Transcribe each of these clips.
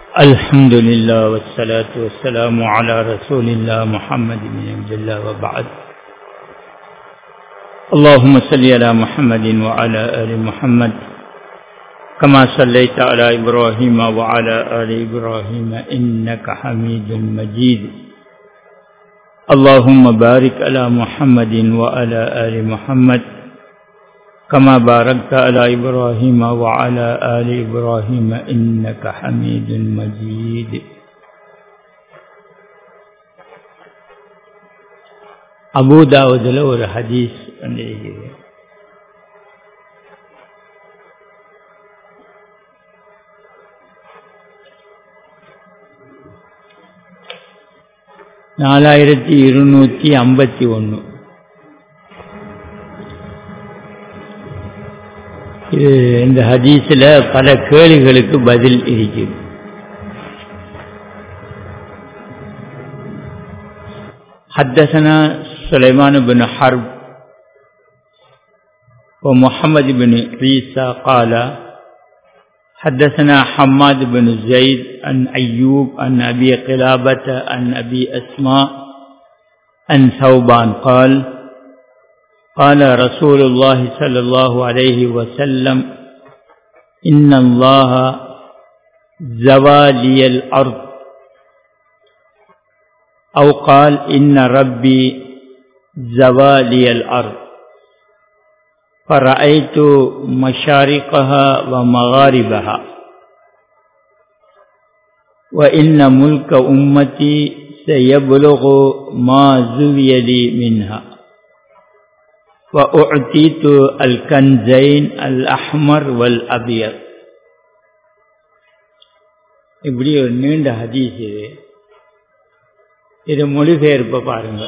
الحمد لله والصلاة والسلام على رسول الله محمد بن عبد الله وبعد اللهم صل على محمد وعلى آل محمد كما صليت على إبراهيم وعلى آل إبراهيم إنك حميد مجيد اللهم بارك على محمد وعلى آل محمد كما باركت على إبراهيم وعلى آل إبراهيم إنك حميد مجيد Abu தாவூதில் ஒரு ஹதீஸ் வந்திருக்கிறது நாலாயிரத்தி இருநூற்றி ஐம்பத்தி ஒன்று இது இந்த ஹதீஸில் பல கேள்விகளுக்கு பதில் இருக்குது حدثنا سليمان بن حرب ومحمد بن عيسى قال حدثنا حماد بن زيد عن أيوب عن أبي قلابة عن أبي أسماء عن ثوبان قال قال رسول الله صلى الله عليه وسلم إن الله زوالي الأرض أو قال إن ربي زوالي الأرض فرأيت مشارقها ومغاربها وإن ملك أمتي سيبلغ ما زوي لي منها وأعطيت الكنزين الأحمر والأبيض இப்படி ஒரு நீண்ட ஹதீஸ் இது இது மொழிபெயர்ப்ப பாருங்க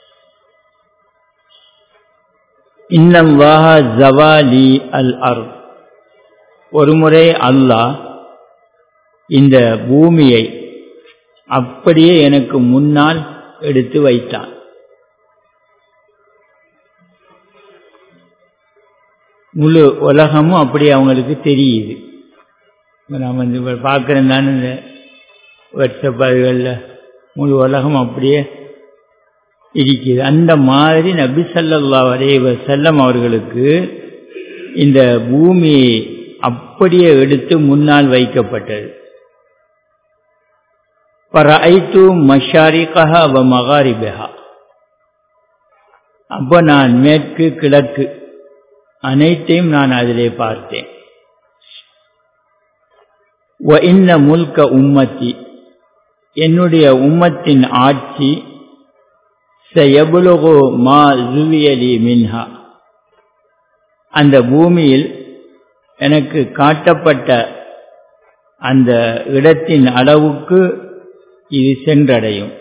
இன்னல்லாஹ ஜவாலி அல் அர் ஒருமுறை அல்லாஹ் இந்த பூமியை அப்படியே எனக்கு முன்னால் எடுத்து வைத்தான் முழு உலகமும் அப்படி அவங்களுக்கு தெரியுது நாம் வந்து பார்க்குறேன் தானே இந்த வாட்ஸ்அப் அதுகளில் முழு உலகம் அப்படியே இருக்குது அந்த மாதிரி நபி சல்லா வரைவ செல்லம் அவர்களுக்கு இந்த பூமி அப்படியே எடுத்து முன்னால் வைக்கப்பட்டது பரைத்து மஷாரிகா வ மகாரிபஹா அப்போ நான் மேற்கு கிழக்கு அனைத்தையும் நான் அதிலே பார்த்தேன் வ இன்ன முல்க உம்மத்தி என்னுடைய உம்மத்தின் ஆட்சி செயபுலகோ மா ஜுவியலி மின்ஹா அந்த பூமியில் எனக்கு காட்டப்பட்ட அந்த இடத்தின் அளவுக்கு இது சென்றடையும்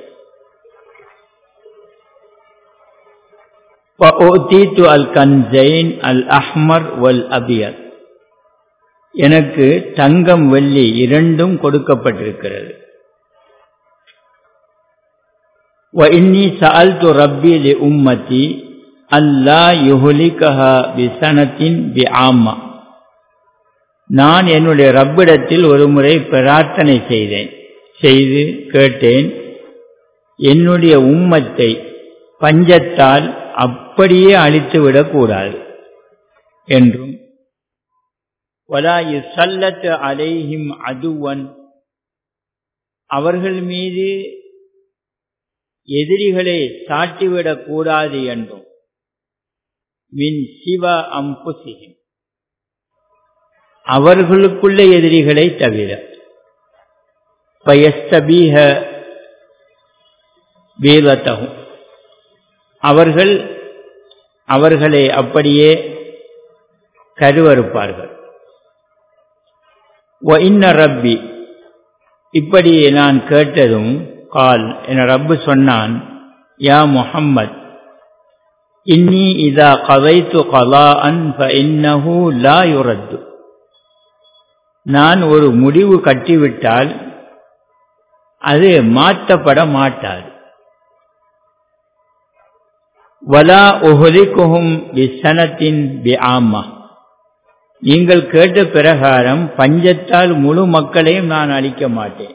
தீத்து அல் கன்ஜைன் அல் அஹ்மர் வல் அபியர் எனக்கு தங்கம் வெள்ளி இரண்டும் கொடுக்கப்பட்டிருக்கிறது وإني سألت ربي لأمتي ألا يهلكها بسنة بعامة நான் என்னுடைய ரப்பிடத்தில் ஒரு முறை பிரார்த்தனை செய்தேன் செய்து கேட்டேன் என்னுடைய உம்மத்தை பஞ்சத்தால் அப்படியே அழித்துவிடக்கூடாது என்றும் வலாயு சல்லத்து அலைஹிம் அதுவன் அவர்கள் மீது எதிரிகளை சாட்டிவிடக் கூடாது என்றும் மின் சிவ அம்புசிகும் அவர்களுக்குள்ள எதிரிகளை தவிர பயஸ்தபீக வேலத்தகும் அவர்கள் அவர்களை அப்படியே கருவறுப்பார்கள் இன்ன ரப்பி இப்படி நான் கேட்டதும் கால் என ரப்பு சொன்னான் யா முஹம்மத் இன்னி இதா கதைத்து கலா அன் இன்னஹு லா யுரத்து நான் ஒரு முடிவு கட்டிவிட்டால் அது மாற்றப்பட மாட்டாது வலா உஹலிக்குஹும் பிசனத்தின் பி ஆமா நீங்கள் கேட்ட பிரகாரம் பஞ்சத்தால் முழு மக்களையும் நான் அழிக்க மாட்டேன்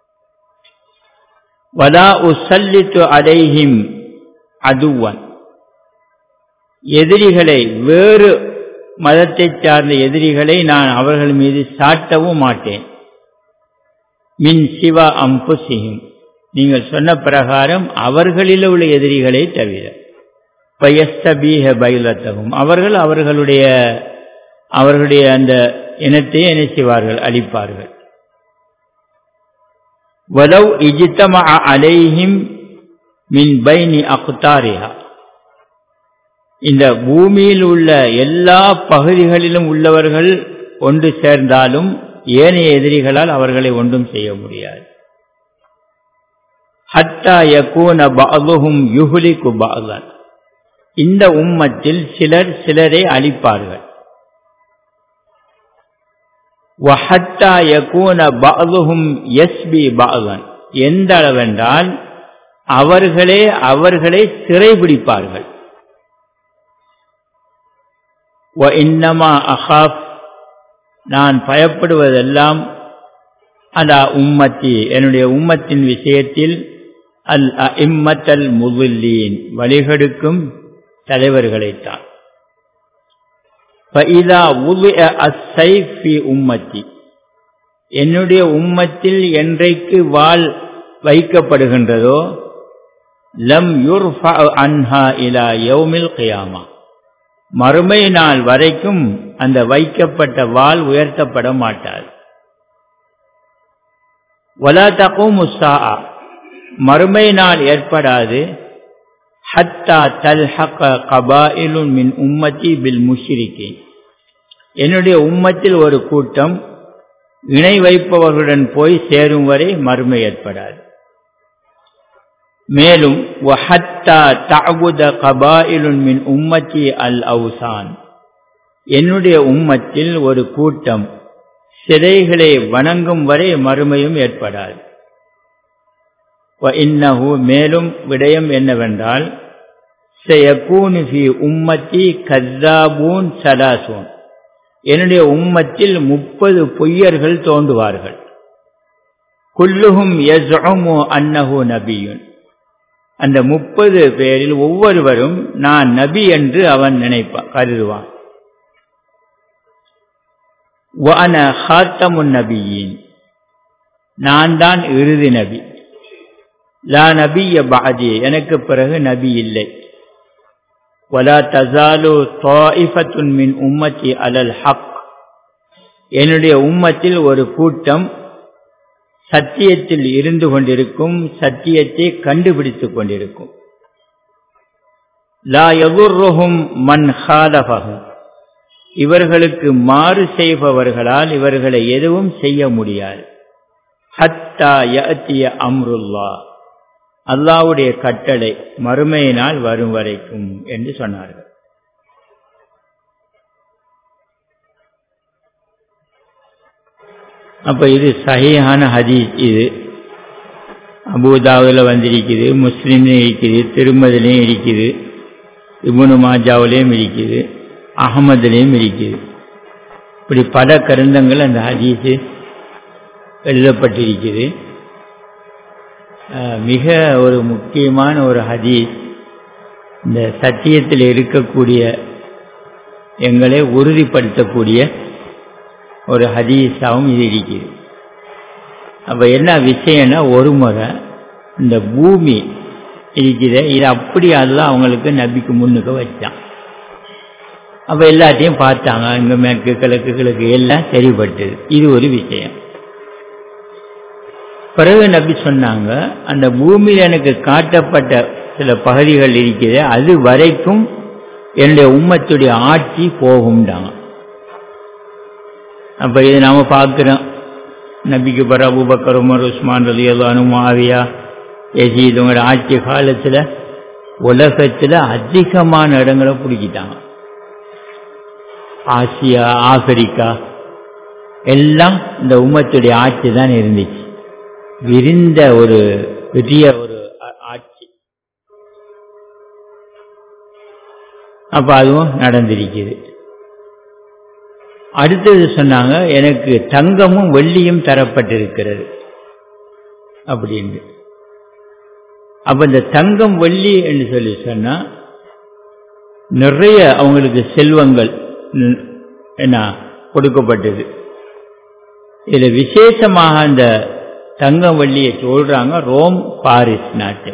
வலா உசல்லித்து அலைஹிம் அதுவன் எதிரிகளை வேறு மதத்தைச் சார்ந்த எதிரிகளை நான் அவர்கள் மீது சாட்டவும் மாட்டேன் மின் சிவா அம்புசியும் நீங்கள் சொன்ன பிரகாரம் அவர்களில் உள்ள எதிரிகளை தவிர பயஸ்தபீக பைலத்தகும் அவர்கள் அவர்களுடைய அவர்களுடைய அந்த இனத்தை என்ன செய்வார்கள் அளிப்பார்கள் வலவ் இஜித்தமா அலைஹிம் மின் பைனி அக்தாரிஹா இந்த பூமியில் உள்ள எல்லா பகுதிகளிலும் உள்ளவர்கள் ஒன்று சேர்ந்தாலும் ஏனைய எதிரிகளால் அவர்களை ஒன்றும் செய்ய முடியாது ஹத்தா யகூன பாகுஹும் யுஹ்லிகு பாகன் இந்த உம்மத்தில் சிலர் சிலரை அழிப்பார்கள் வஹத்தா யகூன பாகுஹும் யஸ்பி பாகன் எந்த அளவென்றால் அவர்களே அவர்களை சிறைபிடிப்பார்கள் இன்னமா அஹாப் நான் பயப்படுவதெல்லாம் அலா உம்மத்தி என்னுடைய உம்மத்தின் விஷயத்தில் அல் இம்மத்தல் முதுல்லீன் வழிகெடுக்கும் தலைவர்களைத்தான் உம்மத்தி என்னுடைய உம்மத்தில் என்றைக்கு வாள் வைக்கப்படுகின்றதோ லம் யுர்ஃபா அன்ஹா இலா யௌமில் கியாமா மறுமை நாள் வரைக்கும் அந்த வைக்கப்பட்ட வாள் உயர்த்தப்பட மாட்டார் வலா தகும் மறுமை நாள் ஏற்படாது ஹத்தா தல்ஹக கபாயிலுன் மின் உம்மத்தி பில் முஷிரிக்கி என்னுடைய உம்மத்தில் ஒரு கூட்டம் இணை வைப்பவர்களுடன் போய் சேரும் வரை மறுமை ஏற்படாது மேலும் வஹத்தா தஅபுத கபாயிலுன் மின் உம்மத்தி அல் அவுசான் என்னுடைய உம்மத்தில் ஒரு கூட்டம் சிலைகளை வணங்கும் வரை மறுமையும் ஏற்படாது இன்னஹு மேலும் விடயம் என்னவென்றால் செய்யக்கூனு ஃபி உம்மத்தி கத்தாபூன் சலாசூன் என்னுடைய உம்மத்தில் முப்பது பொய்யர்கள் தோன்றுவார்கள் குல்லுகும் யஸ்உமு அன்னஹு நபியுன் அந்த முப்பது பேரில் ஒவ்வொருவரும் நான் நபி என்று அவன் நினைப்பான் கருதுவான் வன ஹாத்தமுன் நபியின் நான் தான் இறுதி நபி லா நபிய பாதி எனக்கு பிறகு நபி இல்லை வலா தசாலு தாயிஃபத்துன் மின் உம்மத்தி அலல் ஹக் என்னுடைய உம்மத்தில் ஒரு கூட்டம் சத்தியத்தில் இருந்து கொண்டிருக்கும் சத்தியத்தை கண்டுபிடித்துக் கொண்டிருக்கும் லா எகுர்ருகும் மண் ஹாலபகும் இவர்களுக்கு மாறு செய்பவர்களால் இவர்களை எதுவும் செய்ய முடியாது ஹத்தா யத்திய அம்ருல்லா அல்லாவுடைய கட்டளை மறுமையினால் வரும் வரைக்கும் என்று சொன்னார்கள் அப்ப இது சஹீஹான ஹதீஸ் இது அபூதாவில் வந்திருக்குது முஸ்லீம்லையும் இருக்குது திருமதிலையும் இருக்குது இபுனு மாஜாவிலையும் இருக்குது அகமதுலேயும் இருக்குது இப்படி பல கருந்தங்கள் அந்த ஹதீஸு எழுதப்பட்டிருக்குது மிக ஒரு முக்கியமான ஒரு ஹதீஸ் இந்த சத்தியத்தில் இருக்கக்கூடிய எங்களை உறுதிப்படுத்தக்கூடிய ஒரு ஹதீஸாகவும் இது இருக்குது அப்போ என்ன விஷயம்னா ஒரு முறை இந்த பூமி இருக்குது இது அப்படி அதெல்லாம் அவங்களுக்கு நபிக்கு முன்னுக்கு வச்சான் அப்போ எல்லாத்தையும் பார்த்தாங்க இங்கே மேற்கு கிழக்கு கிழக்கு எல்லாம் சரிப்பட்டது இது ஒரு விஷயம் பிறகு நபி சொன்னாங்க அந்த பூமியில் எனக்கு காட்டப்பட்ட சில பகுதிகள் இருக்குது அது வரைக்கும் என்னுடைய உம்மத்துடைய ஆட்சி போகும்டாங்க அப்போ இது நாம பார்க்குறோம் நபிக்கு பிற அபுபக்கர் உமர் உஸ்மான் ரலி அல்லானு மாவியா எசீத் உங்களோட ஆட்சி காலத்தில் உலகத்தில் அதிகமான இடங்களை பிடிக்கிட்டாங்க ஆசியா ஆப்பிரிக்கா எல்லாம் இந்த உம்மத்துடைய ஆட்சி தான் இருந்துச்சு விரிந்த ஒரு பெரிய ஒரு ஆட்சி அப்ப அதுவும் நடந்திருக்குது அடுத்தது சொன்னாங்க எனக்கு தங்கமும் வெள்ளியும் தரப்பட்டிருக்கிறது அப்படின்னு அப்ப இந்த தங்கம் வெள்ளி என்று சொல்லி சொன்னா நிறைய அவங்களுக்கு செல்வங்கள் என்ன கொடுக்கப்பட்டது இதுல விசேஷமாக அந்த தங்கம் வள்ளியை சொல்றாங்க ரோம் பாரிஸ் நாட்டு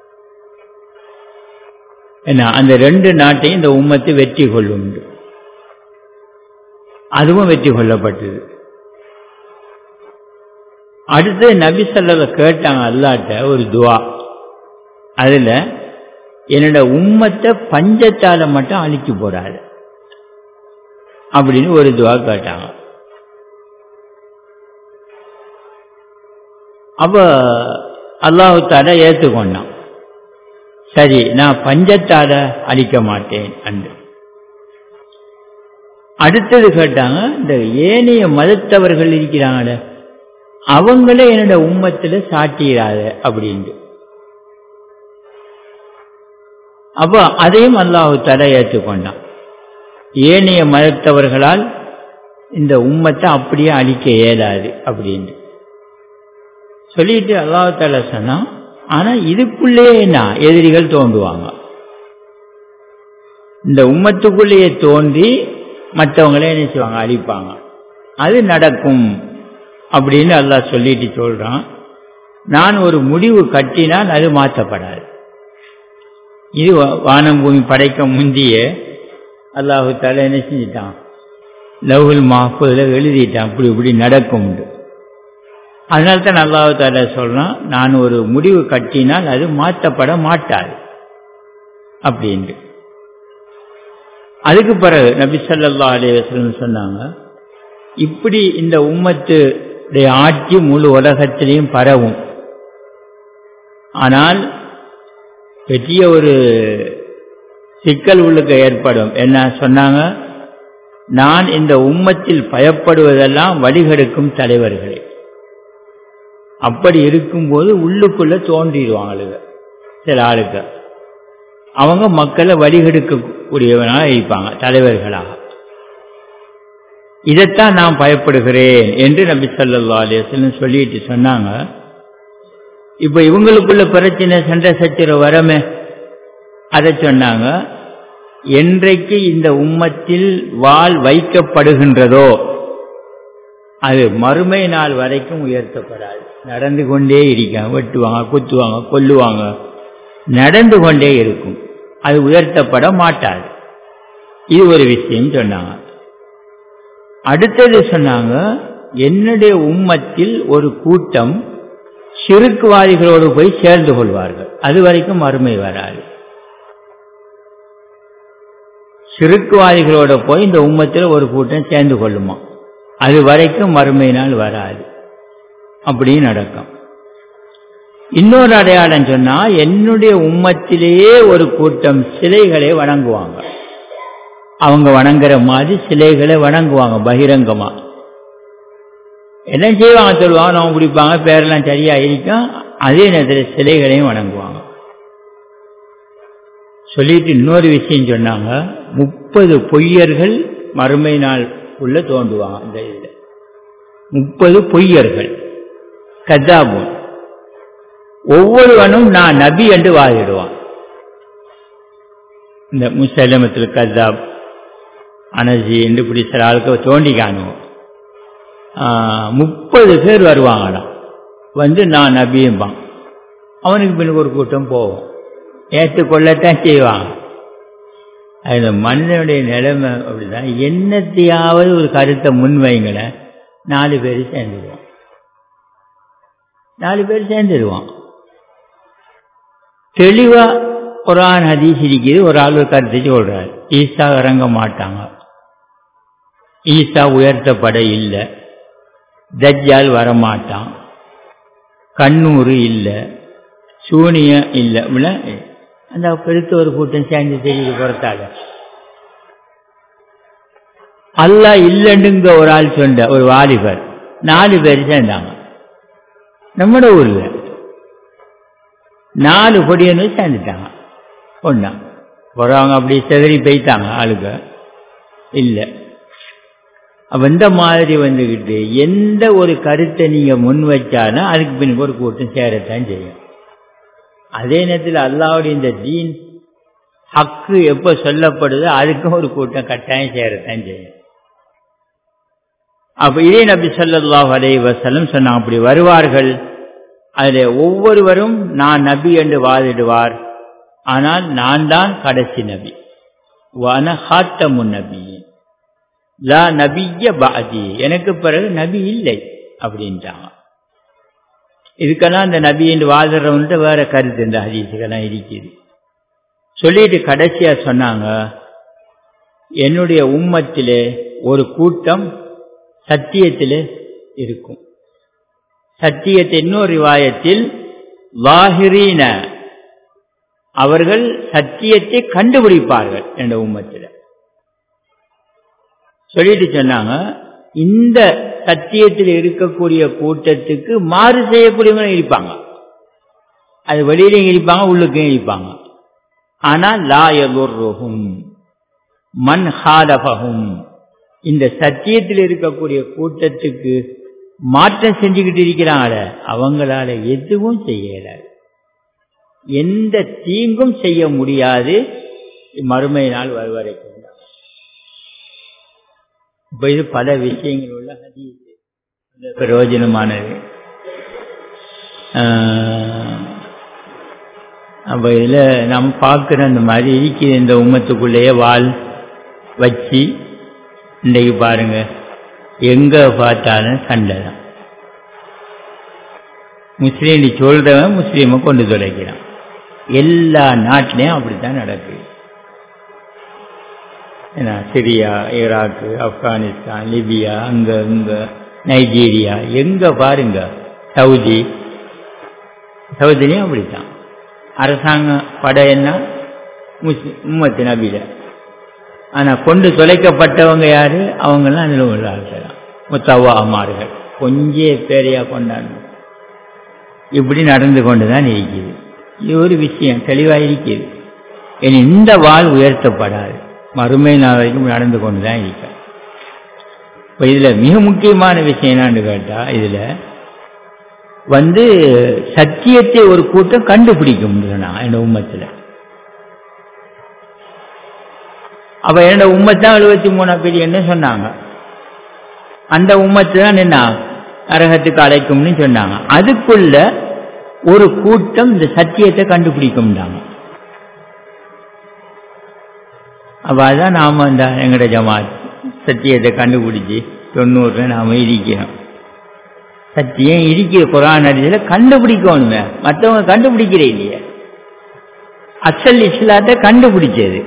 என்ன அந்த ரெண்டு நாட்டையும் இந்த உம்மத்து வெற்றி கொள்ளும் அதுவும் வெற்றி கொள்ளப்பட்டது அடுத்து நபி சொல்லத கேட்டாங்க அல்லாட்ட ஒரு துவா அதுல என்னோட உம்மத்தை பஞ்சத்தால மட்டும் அழிச்சு போறாரு அப்படின்னு ஒரு துவா கேட்டாங்க அப்ப அல்லாஹு தால ஏற்றுக்கொண்டான் சரி நான் பஞ்சத்தால அழிக்க மாட்டேன் அன்று அடுத்தது கேட்டாங்க இந்த ஏனைய மதத்தவர்கள் இருக்கிறாங்கள அவங்களே என்னோட உம்மத்துல சாட்டிடாத அப்படின்ட்டு அப்போ அதையும் அல்லாஹு தலை ஏற்றுக்கொண்டான் ஏனைய மதத்தவர்களால் இந்த உம்மத்தை அப்படியே அழிக்க இயலாது அப்படின்னு சொல்லிட்டு அல்லாஹு தாலா சொன்னான் ஆனா இதுக்குள்ளேயே என்ன எதிரிகள் தோன்றுவாங்க இந்த உம்மத்துக்குள்ளேயே தோன்றி மற்றவங்களே என்ன செய்வாங்க அழிப்பாங்க அது நடக்கும் அப்படின்னு அல்லாஹ் சொல்லிட்டு சொல்றான் நான் ஒரு முடிவு கட்டினால் அது மாற்றப்படாது இது வானம் பூமி படைக்க முந்திய அல்லாஹு தால என்ன செஞ்சிட்டான் லவ்ஹுல் மாஹூதில் எழுதிட்டான் இப்படி இப்படி நடக்கும் அதனால தான் அல்லாஹு தால சொல்றான் நான் ஒரு முடிவு கட்டினால் அது மாற்றப்பட மாட்டாது அப்படின்ட்டு அதுக்கு பிறகு நபி சொல்லா அலைவசம் சொன்னாங்க இப்படி இந்த உம்மத்துடைய ஆட்சி முழு உலகத்திலையும் பரவும் ஆனால் பெரிய ஒரு சிக்கல் உள்ளுக்கு ஏற்படும் என்ன சொன்னாங்க நான் இந்த உம்மத்தில் பயப்படுவதெல்லாம் வழிகெடுக்கும் தலைவர்களே அப்படி இருக்கும்போது உள்ளுக்குள்ள தோன்றிடுவாங்க சில ஆளுக்கு அவங்க மக்களை வழிகெடுக்கக்கூடியவனாக இருப்பாங்க தலைவர்களாக இதைத்தான் நான் பயப்படுகிறேன் என்று நபி சொல்லா அலிஸ்லம் சொல்லிட்டு சொன்னாங்க இப்ப இவங்களுக்குள்ள பிரச்சனை சண்டை சச்சரவு வரமே அதை சொன்னாங்க என்றைக்கு இந்த உம்மத்தில் வாள் வைக்கப்படுகின்றதோ அது மறுமை நாள் வரைக்கும் உயர்த்தப்படாது நடந்து கொண்டே இருக்காங்க வெட்டுவாங்க குத்துவாங்க கொல்லுவாங்க நடந்து கொண்டே இருக்கும் அது உயர்த்தப்பட மாட்டாது இது ஒரு விஷயம் சொன்னாங்க அடுத்தது சொன்னாங்க என்னுடைய உம்மத்தில் ஒரு கூட்டம் சிறுக்குவாதிகளோடு போய் சேர்ந்து கொள்வார்கள் அது வரைக்கும் மறுமை வராது சிறுக்குவாதிகளோட போய் இந்த உம்மத்தில் ஒரு கூட்டம் சேர்ந்து கொள்ளுமா அது வரைக்கும் மறுமை நாள் வராது அப்படி நடக்கும் இன்னொரு அடையாளம் சொன்னா என்னுடைய உம்மத்திலேயே ஒரு கூட்டம் சிலைகளை வணங்குவாங்க அவங்க வணங்குற மாதிரி சிலைகளை வணங்குவாங்க பகிரங்கமா என்ன செய்வாங்க சொல்லுவாங்க நம்ம பிடிப்பாங்க பேரெல்லாம் சரியா இருக்கும் அதே நேரத்தில் சிலைகளையும் வணங்குவாங்க சொல்லிட்டு இன்னொரு விஷயம் சொன்னாங்க முப்பது பொய்யர்கள் மறுமை நாள் உள்ள தோன்றுவாங்க இந்த இதில் முப்பது பொய்யர்கள் கத்தாபுன் ஒவ்வொருவனும் நான் நபி என்று வாதிடுவான் இந்த முசலமத்தில் கத்தாப் அனஜி என்று இப்படி சில ஆளுக்கு தோண்டி காணுவோம் முப்பது பேர் வருவாங்களாம் வந்து நான் நபியும்பான் அவனுக்கு பின் ஒரு கூட்டம் போவோம் ஏற்றுக்கொள்ளத்தான் செய்வாங்க அந்த மனிதனுடைய நிலைமை அப்படிதான் என்னத்தையாவது ஒரு கருத்தை முன்வைங்களேன் நாலு பேர் சேர்ந்துருவான் நாலு பேர் சேர்ந்துருவான் தெளிவா குரான் ஹதீஸ் இருக்குது ஒரு ஆள் ஒரு கருத்தை சொல்றாரு ஈசா இறங்க மாட்டாங்க ஈசா உயர்த்தப்பட இல்லை தஜ்ஜால் வரமாட்டான் கண்ணூறு இல்லை சூனியம் இல்லை அந்த பெருத்த ஒரு கூட்டம் சேர்ந்து தெரியுது புறத்தால அல்லா இல்லைண்டுங்க ஒரு ஆள் சொன்ன ஒரு வாலிபர் நாலு பேர் சேர்ந்தாங்க நம்மட ஊர்ல நாலு பொடியன்னு சேர்ந்துட்டாங்க ஒன்னா போறவங்க அப்படி செதறி போயிட்டாங்க ஆளுங்க இல்லை அப்ப இந்த மாதிரி வந்துகிட்டு எந்த ஒரு கருத்தை நீங்க முன் வச்சாலும் அதுக்கு பின் ஒரு கூட்டம் சேரத்தான் செய்யும் அதே நேரத்தில் அல்லாவுடைய இந்த தீன் ஹக்கு எப்ப சொல்லப்படுதோ அதுக்கும் ஒரு கூட்டம் கட்டாயம் சேரத்தான் செய்யும் அப்ப இதே நபி ஸல்லல்லாஹு அலைஹி வஸல்லம் சொன்னாங்க அப்படி வருவார்கள் அதில் ஒவ்வொருவரும் நான் நபி என்று வாதிடுவார் ஆனால் நான் தான் கடைசி நபி வன ஹாத்தமுன் நபி லா நபிய பாதி எனக்கு பிறகு நபி இல்லை அப்படின்ட்டாங்க இதுக்கெல்லாம் இந்த நபி என்று வாதிடுறவன்ட்டு வேற கருத்து இந்த ஹதீஸுக்கெல்லாம் இருக்குது சொல்லிட்டு கடைசியா சொன்னாங்க என்னுடைய உம்மத்திலே ஒரு கூட்டம் சத்தியத்திலே இருக்கும் சத்தியத்தை இன்னொரு ரிவாயத்தில் வாஹிரீன அவர்கள் சத்தியத்தை கண்டுபிடிப்பார்கள் என்ற உம்மத்தில் சொல்லிட்டு சொன்னாங்க இந்த சத்தியத்தில் இருக்கக்கூடிய கூட்டத்துக்கு மாறு செய்யக்கூடியவங்க இருப்பாங்க அது வெளியிலையும் இருப்பாங்க உள்ளுக்கும் இருப்பாங்க ஆனால் லாயகுர்ருகும் மண் ஹாலபகும் இந்த சத்தியத்தில் இருக்கக்கூடிய கூட்டத்துக்கு மாற்றம் செஞ்சுக்கிட்டு இருக்கிறாங்கள அவங்களால எதுவும் செய்யல எந்த தீங்கும் செய்ய முடியாது மறுமை நாள் வருவரைக்கும் இப்ப இது பல விஷயங்கள் உள்ள ஹதீஸ் பிரயோஜனமானது அப்ப இதுல நம்ம பார்க்கிற அந்த மாதிரி இருக்கிற இந்த உம்மத்துக்குள்ளேயே வால் வச்சு இன்றைக்கு பாருங்க எங்க பார்த்தாலும் சண்டை தான் முஸ்லீம் சொல்றவன் முஸ்லீமை கொண்டு தொலைக்கிறான் எல்லா நாட்டிலையும் அப்படித்தான் நடக்குது ஏன்னா சிரியா ஈராக்கு ஆப்கானிஸ்தான் லிபியா அங்க இங்க நைஜீரியா எங்க பாருங்க சவுதி சவுதிலையும் அப்படித்தான் அரசாங்க படம் என்ன முஸ்லிம் உம்மத்து நபியில ஆனா கொண்டு தொலைக்கப்பட்டவங்க யாரு அவங்கெல்லாம் அதில் உள்ள ஆட்கள் முத்தவா அம்மார்கள் கொஞ்ச பேரையா கொண்டாடணும் இப்படி நடந்து கொண்டுதான் இருக்குது இது ஒரு விஷயம் தெளிவாக இருக்குது இனி இந்த வாழ் உயர்த்தப்படாது மறுமை நாள் வரைக்கும் நடந்து கொண்டுதான் இருக்க இப்போ இதுல மிக முக்கியமான விஷயம் என்னன்னு கேட்டா இதுல வந்து சத்தியத்தை ஒரு கூட்டம் கண்டுபிடிக்கும் நான் என் உம்மத்தில் அப்ப என்னோட உம்மத்தான் எழுபத்தி மூணாம் பேர் என்ன சொன்னாங்க அந்த உம்மத்து தான் என்ன நரகத்துக்கு அழைக்கும்னு சொன்னாங்க அதுக்குள்ள ஒரு கூட்டம் இந்த சத்தியத்தை கண்டுபிடிக்கும்டாங்க அப்ப அதான் நாம இந்த எங்கட ஜமாத் சத்தியத்தை கண்டுபிடிச்சு தொண்ணூறுல நாம இருக்கிறோம் சத்தியம் இருக்கிற குரான் அடிச்சல கண்டுபிடிக்கணுமே மற்றவங்க கண்டுபிடிக்கிறே இல்லையே அசல் இஸ்லாத்தை கண்டுபிடிச்சது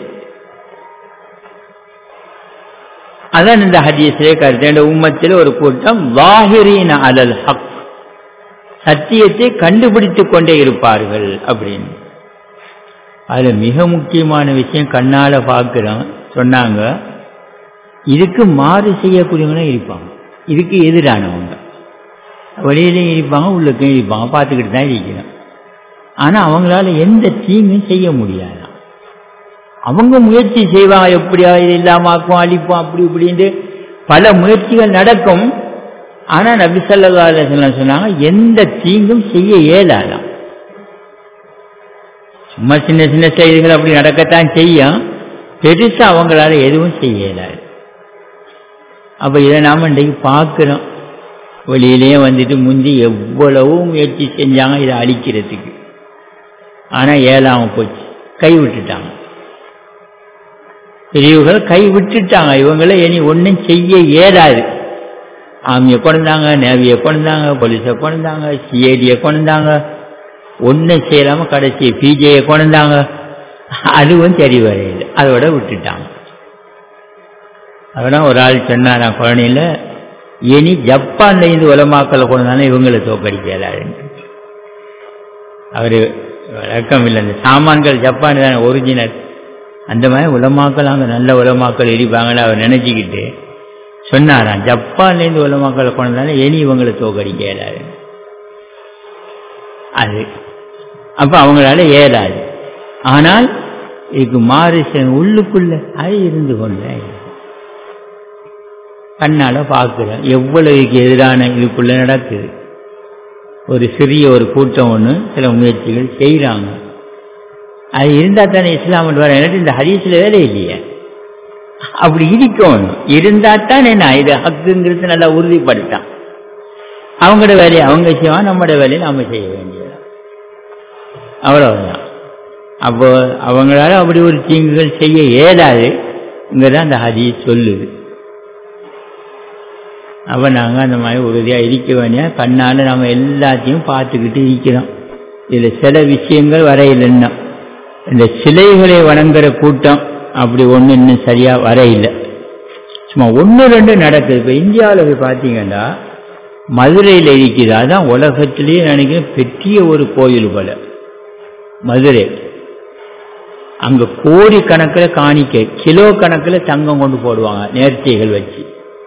அதான் இந்த ஹதீஸிலே கருத்து உம்மத்தில் ஒரு கூட்டம் வாஹிரீன அலல் ஹக் சத்தியத்தை கண்டுபிடித்துக் கொண்டே இருப்பார்கள் அப்படின்னு அதுல மிக முக்கியமான விஷயம் கண்ணால பார்க்கிறோம் சொன்னாங்க இதுக்கு மாறு செய்யக்கூடியவங்களும் இருப்பாங்க இதுக்கு எதிரானவங்க வெளியிலையும் இருப்பாங்க உள்ளுக்கும் இருப்பாங்க பார்த்துக்கிட்டு தான் இருக்கிறோம் ஆனா அவங்களால எந்த தீங்கும் செய்ய முடியாது அவங்க முயற்சி செய்வாங்க எப்படியா இது இல்லாமாக்கும் அழிப்போம் அப்படி இப்படின்ட்டு பல முயற்சிகள் நடக்கும் ஆனா நபி சல்லா சொன்னாங்க எந்த தீங்கும் செய்ய இயலாதாம் சும்மா சின்ன சின்ன செய்திகள் அப்படி நடக்கத்தான் செய்யும் பெருசா அவங்களால எதுவும் செய்ய இயலாது அப்ப இதை நாம இன்றைக்கு பார்க்கிறோம் வெளியிலேயே வந்துட்டு முந்தி எவ்வளவு முயற்சி செஞ்சாங்க இதை அழிக்கிறதுக்கு ஆனா ஏழாம போச்சு கை விட்டுட்டாங்க பிரிவுகள் கை விட்டுட்டாங்க இவங்கள இனி ஒன்றும் செய்ய இயலாது ஆமியை கொண்டாங்க நேவியை கொண்டாங்க போலீஸை கொண்டாங்க சிஐடியை கொண்டாங்க ஒன்றும் செய்யலாம கடைசி பிஜேயை கொண்டாங்க அதுவும் சரி வரையில் அதோட விட்டுட்டாங்க அதோட ஒரு ஆள் சொன்னாராம் குழந்தையில இனி ஜப்பான்ல இருந்து உலமாக்களை கொண்டாலும் இவங்களை தோக்கடிக்கலாருன்னு அவரு விளக்கம் இல்லை இந்த சாமான்கள் ஜப்பான் தானே ஒரிஜினல் அந்த மாதிரி உலமாக்கள் அங்கே நல்ல உலமாக்கள் இருப்பாங்கன்னு அவர் நினைச்சுக்கிட்டு சொன்னாராம் ஜப்பான்லேருந்து உலமாக்களை கொண்டாலும் இனி இவங்களை தோக்கடிக்க இயலாது அது அப்ப அவங்களால ஏறாது ஆனால் இதுக்கு மாறு உள்ளுக்குள்ள அது இருந்து கொண்டே கண்ணால் பார்க்குறேன் எவ்வளவுக்கு எதிரான இதுக்குள்ளே நடக்குது ஒரு சிறிய ஒரு கூட்டம் ஒன்று சில முயற்சிகள் செய்கிறாங்க அது இருந்தால் தானே இஸ்லாம் வர எனக்கு இந்த ஹதீஸில் வேலை இல்லையே அப்படி இருக்கணும் இருந்தால் தான் என்ன இது ஹக்குங்கிறது நல்லா உறுதிப்படுத்தான் அவங்களோட வேலையை அவங்க செய்வான் நம்மளோட வேலையை நம்ம செய்ய வேண்டியது அவ்வளவுதான் அப்போ அவங்களால அப்படி ஒரு தீங்குகள் செய்ய இயலாது இங்கதான் அந்த ஹதீஸ் சொல்லுது அப்போ நாங்கள் அந்த மாதிரி உறுதியாக இருக்க வேண்டிய கண்ணால் நம்ம எல்லாத்தையும் பார்த்துக்கிட்டு இருக்கிறோம் இதில் சில விஷயங்கள் வரையில்லைன்னா இந்த சிலைகளை வணங்குற கூட்டம் அப்படி ஒன்று இன்னும் சரியாக வரையில்லை சும்மா ஒன்று ரெண்டு நடக்குது இப்போ இந்தியாவில் போய் பார்த்தீங்கன்னா மதுரையில் இருக்குது அதான் உலகத்திலேயே நினைக்கிறேன் பெரிய ஒரு கோயில் போல மதுரை அங்கே கோடி கணக்கில் காணிக்கை கிலோ கணக்கில் தங்கம் கொண்டு போடுவாங்க நேர்த்திகள் வச்சு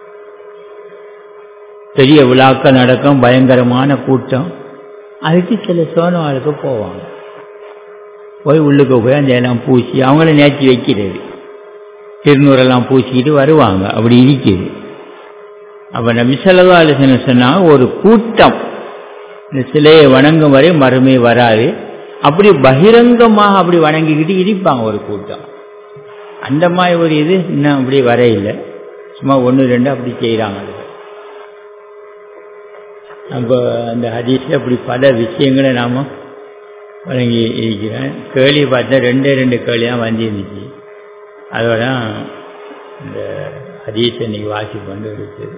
பெரிய விழாக்கள் நடக்கும் பயங்கரமான கூட்டம் அதுக்கு சில சோனவாளுக்கு போவாங்க போய் உள்ளுக்கு போய் அந்த எல்லாம் பூசி அவங்கள நேர்த்தி வைக்கிறது திருநூறெல்லாம் பூசிக்கிட்டு வருவாங்க அப்படி இருக்குது அப்போ நபி சொல்லா அலிசன் சொன்னாங்க ஒரு கூட்டம் இந்த சிலையை வணங்கும் வரை மறுமை வராது அப்படி பகிரங்கமாக அப்படி வணங்கிக்கிட்டு இருப்பாங்க ஒரு கூட்டம் அந்த மாதிரி ஒரு இது இன்னும் அப்படி வரையில்லை சும்மா ஒன்று ரெண்டு அப்படி செய்கிறாங்க அப்போ அந்த ஹதீஸில் அப்படி பல விஷயங்களை நாம் வழங்கி இருக்கிறேன் கேள்வி பார்த்தா ரெண்டே ரெண்டு கேள்வி தான் வந்துருந்துச்சு அதோட இந்த ஹதீஸை இன்னைக்கு வாசிப்பு வந்து இருக்குது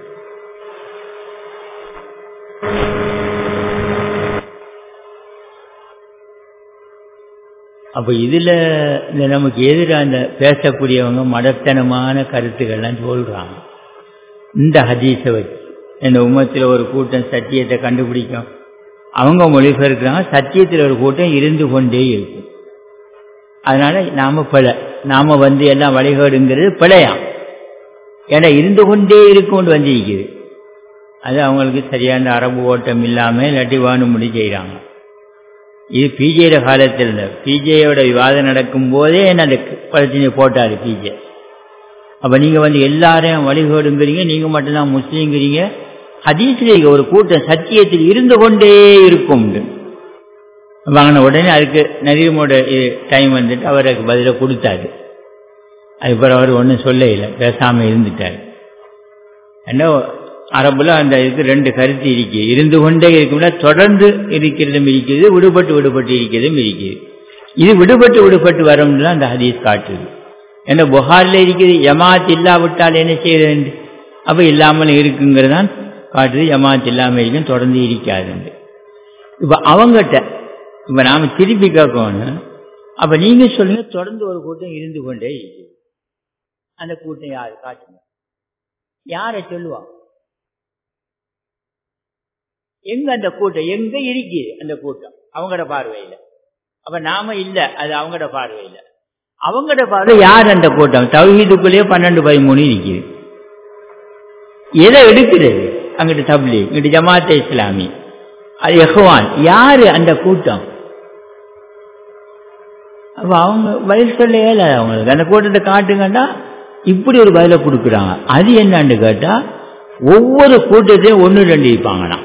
அப்போ இதில் இந்த நமக்கு எதிராக அந்த பேசக்கூடியவங்க மடத்தனமான கருத்துக்கள்லாம் சொல்கிறாங்க இந்த ஹதீஸை வச்சு இந்த உமத்தில் ஒரு கூட்டம் சத்தியத்தை கண்டுபிடிக்கும் அவங்க மொழிபெயர்க்கிறாங்க சத்தியத்தில் ஒரு கூட்டம் இருந்து கொண்டே இருக்கும் அதனால நாம பிழை நாம வந்து எல்லாம் வழிகாடுங்கிறது பிழையாம் ஏன்னா இருந்து கொண்டே இருக்கும் வந்திருக்குது அது அவங்களுக்கு சரியான அரபு ஓட்டம் இல்லாமல் இல்லாட்டி வானுமுடி செய்கிறாங்க இது பிஜேயோட காலத்தில் இல்லை பிஜேயோட விவாதம் நடக்கும் போதே என்ன அந்த பிரச்சனை போட்டாரு பிஜே அப்போ நீங்கள் வந்து எல்லாரையும் வழிகோடுங்கிறீங்க நீங்கள் மட்டும்தான் முஸ்லீம்ங்கிறீங்க ஹதீஸ்ல ஒரு கூட்டம் சத்தியத்தில் இருந்து கொண்டே இருக்கும் வாங்கின உடனே அதுக்கு நரீமோட டைம் வந்துட்டு அவருக்கு பதிலாக கொடுத்தாரு அதுக்கப்புறம் அவர் ஒன்றும் சொல்ல இல்லை பேசாமல் இருந்துட்டார் ஏன்னா அரபுல அந்த இதுக்கு ரெண்டு கருத்து இருக்கு இருந்து கொண்டே இருக்கும்னா தொடர்ந்து இருக்கிறதும் இருக்குது விடுபட்டு விடுபட்டு இருக்கிறதும் இருக்குது இது விடுபட்டு விடுபட்டு வரும்னு அந்த ஹதீஸ் காட்டுது ஏன்னா புகாரில் இருக்குது ஜமாத் இல்லாவிட்டால் என்ன செய்யறது அப்போ இல்லாமல் இருக்குங்கிறதான் காட்டுது ஜமாத் இல்லாமல் இருக்கும் தொடர்ந்து இருக்காதுண்டு இப்போ அவங்ககிட்ட இப்போ நாம் திருப்பி கேட்கணும் அப்போ நீங்கள் சொல்லுங்க தொடர்ந்து ஒரு கூட்டம் இருந்து கொண்டே இருக்குது அந்த கூட்டம் யார் காட்டுங்க யாரை சொல்லுவா எங்க அந்த கூட்டம் எங்க இருக்கு அந்த கூட்டம் அவங்களோட பார்வையில் அப்ப நாம இல்ல அது அவங்களோட பார்வையில் அவங்களோட பார்வை யார் அந்த கூட்டம் தௌஹீதுக்குள்ளேயே பன்னெண்டு பதிமூணு இருக்குது எதை எடுக்கிறது அங்கிட்டு தப்லி இங்கிட்டு ஜமாத்தே இஸ்லாமி அது எஹ்வான் யாரு அந்த கூட்டம் அப்ப அவங்க பதில் சொல்ல இயலாது அவங்களுக்கு அந்த கூட்டத்தை காட்டுங்கன்னா இப்படி ஒரு பதிலை கொடுக்குறாங்க அது என்னன்னு கேட்டா ஒவ்வொரு கூட்டத்தையும் ஒன்று ரெண்டு இருப்பாங்கண்ணா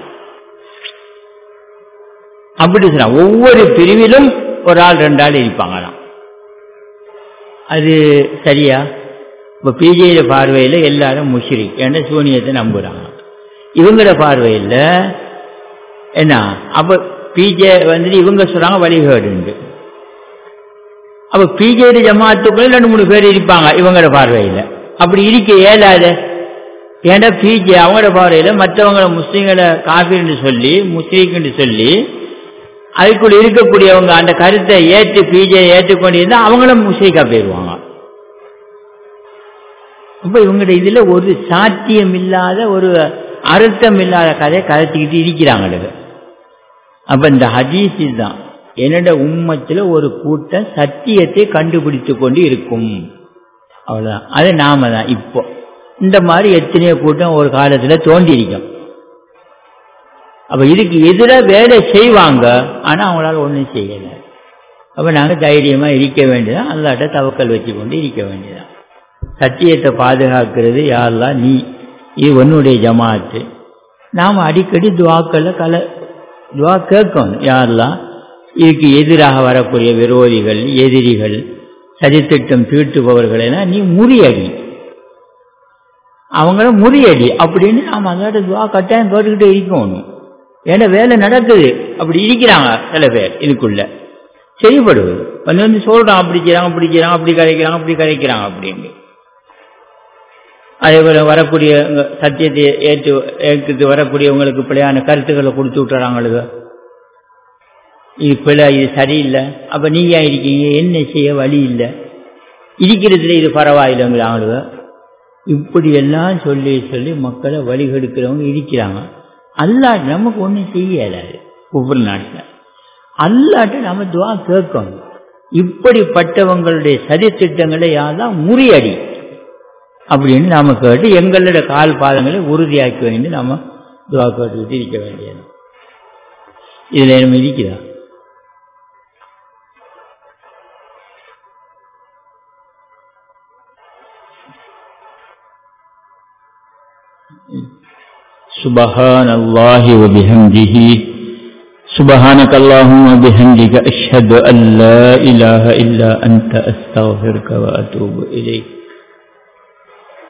அப்படி சொல்ல ஒவ்வொரு பிரிவிலும் ஒரு ஆள் ரெண்டு ஆள் இருப்பாங்களாம் அது சரியா இப்போ பிஜேல பார்வையில் எல்லாரும் முஷ்ரிக் என்ற சூனியத்தை நம்புறாங்க இவங்களோட பார்வையில் என்ன அப்போ பிஜே வந்துட்டு இவங்க சொல்றாங்க வழிகேடுண்டு அப்போ பிஜேடி ஜமாத்துக்குள்ள ரெண்டு மூணு பேர் இருப்பாங்க இவங்களோட பார்வையில் அப்படி இருக்க இயலாத ஏன்னா பிஜே அவங்களோட பார்வையில் மற்றவங்கள முஸ்லீம்களை காஃபின்னு சொல்லி முஸ்லீம்னு சொல்லி அதுக்குள்ள இருக்கக்கூடியவங்க அந்த கருத்தை ஏற்று பிஜே ஏற்றுக்கொண்டிருந்தா அவங்களும் முஸ்லீக்கா போயிடுவாங்க அப்ப இவங்கட இதுல ஒரு சாத்தியம் இல்லாத ஒரு அர்த்தம் இல்லாத கதையை கதைச்சிக்கிட்டு இருக்கிறாங்க அப்ப இந்த ஹதீஸ் தான் என்னோட உம்மத்தில் ஒரு கூட்டம் சத்தியத்தை கண்டுபிடித்து கொண்டு இருக்கும் அவ்வளவுதான் அது நாம தான் இப்போ இந்த மாதிரி எத்தனையோ கூட்டம் ஒரு காலத்துல தோண்டி இருக்கும் அப்ப இதுக்கு எதிராக வேலை செய்வாங்க ஆனா அவங்களால ஒன்றும் செய்யல அப்ப நாங்க தைரியமா இருக்க வேண்டியதான் அல்லாட்ட தவக்கல் வச்சு கொண்டு இருக்க வேண்டியதான் சத்தியத்தை பாதுகாக்கிறது யாரெல்லாம் நீ இது உன்னுடைய ஜமாத்து நாம் அடிக்கடி துவாக்களில் கல துவா கேட்கணும் யாரெல்லாம் இதுக்கு எதிராக வரக்கூடிய விரோதிகள் எதிரிகள் சதித்திட்டம் தீட்டுபவர்கள் எல்லாம் நீ முறியடி அவங்கள முறியடி அப்படின்னு நாம் அதோட துவா கட்டாயம் கேட்டுக்கிட்டே இருக்கணும் ஏன்னா வேலை நடக்குது அப்படி இருக்கிறாங்க சில பேர் இதுக்குள்ள செய்யப்படுவது வந்து வந்து சொல்றான் அப்படி செய்யறாங்க அப்படி செய்யறாங்க அப்படி கரைக்கிறாங்க அப்படி கரைக்கிறாங்க அப்படின்னு அதே போல வரக்கூடிய சத்தியத்தை ஏற்று ஏற்று வரக்கூடியவங்களுக்கு பிள்ளையான கருத்துக்களை கொடுத்து விட்டுறாங்களுக்கு இது பிள்ளை இது சரியில்லை அப்ப நீங்க இருக்கீங்க என்ன செய்ய வழி இல்லை இருக்கிறதுல இது பரவாயில்லைங்கிறாங்க இப்படி எல்லாம் சொல்லி சொல்லி மக்களை வழிகெடுக்கிறவங்க இருக்கிறாங்க அல்லாட்டு நமக்கு ஒன்றும் செய்யலாது ஒவ்வொரு நாட்டில் அல்லாட்டு நம்ம துவா கேட்கணும் இப்படிப்பட்டவங்களுடைய சதி திட்டங்களை யாரெல்லாம் முறியடி அப்படின்னு நாம கேட்டு எங்களோட கால் பாதங்களை உறுதியாக்க வேண்டி நாம துவா கேட்டுக்கிட்டு இருக்க வேண்டியது இதுல நம்ம இருக்கிறா سبحان الله وبحمده سبحانك اللهم وبحمدك أشهد أن لا إله إلا أنت أستغفرك وأتوب إليك